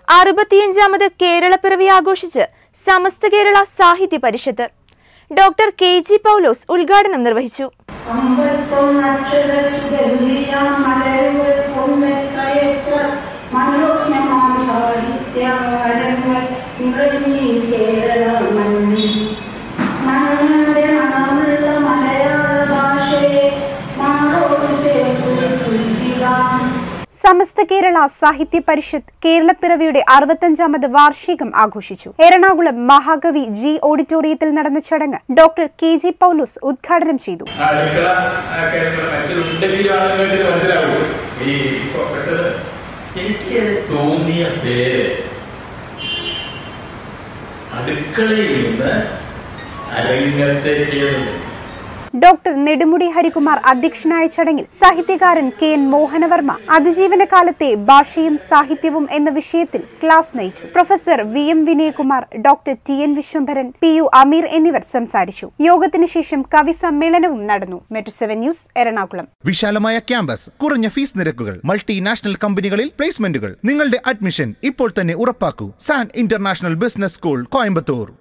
അറുപത്തിയഞ്ചാമത് കേരളപ്പിറവി ആഘോഷിച്ച് Samastha Kerala Sahitya Parishath doctor K G Paulose ഉദ്ഘാടനം നിർവഹിച്ചു അമ്പത്തൊന്ന് അക്ഷര സുഗന്ധിയാം മലരുകൾ പൊന്നെത്രയെത്ര മനോജ്ഞമാം സാഹിത്യാരങ്ങൾ നിറഞ്ഞി കേരള മണ്ണിൽ മണ്ണിന്റെ മണമുള്ള മലയാള ഭാഷയെ മാറോട് ചേർത്ത് തുല്യതാം സമസ്ത കേരള സാഹിത്യ പരിഷത്ത് കേരളപ്പിറവിയുടെ അറുപത്തഞ്ചാമത് വാർഷികം ആഘോഷിച്ചു എറണാകുളം മഹാകവി ജി ഓഡിറ്റോറിയത്തിൽ നടന്ന ചടങ്ങ് ഡോക്ടർ കെ ജി പൗലോസ് ഉദ്ഘാടനം ചെയ്തു ആ അടുക്കള ഒക്കെ മനസ്സിലുണ്ടെങ്കിലും ആളുകൾക്ക് ഇത് മനസ്സിലാവുള്ളൂ ഈ ഇപ്പൊ പെട്ടെന്ന് എനിക്ക് തോന്നിയ പേര് അടുക്കളയിൽ നിന്ന് അരങ്ങത്തേക്ക് ഡോക്ടർ നെടുമുടി ഹരികുമാർ അധ്യക്ഷനായ ചടങ്ങിൽ സാഹിത്യകാരൻ കെ എൻ മോഹനവർമ്മ അതിജീവന കാലത്തെ ഭാഷയും സാഹിത്യവും എന്ന വിഷയത്തിൽ ക്ലാസ് നയിച്ചു professor V M Vinayakumar doctor T N Viswambharan P U Ameer എന്നിവർ സംസാരിച്ചു യോഗത്തിന് ശേഷം കവി സമ്മേളനവും നടന്നു മെട്രോ സെവൻ ന്യൂസ് എറണാകുളം വിശാലമായ ക്യാമ്പസ് കുറഞ്ഞ ഫീസ് നിരക്കുകൾ മൾട്ടിനാഷണൽ കമ്പനികളിൽ പ്ലേസ്മെന്റുകൾ നിങ്ങളുടെ അഡ്മിഷൻ ഇപ്പോൾ തന്നെ ഉറപ്പാക്കൂ SAN international business school Coimbatore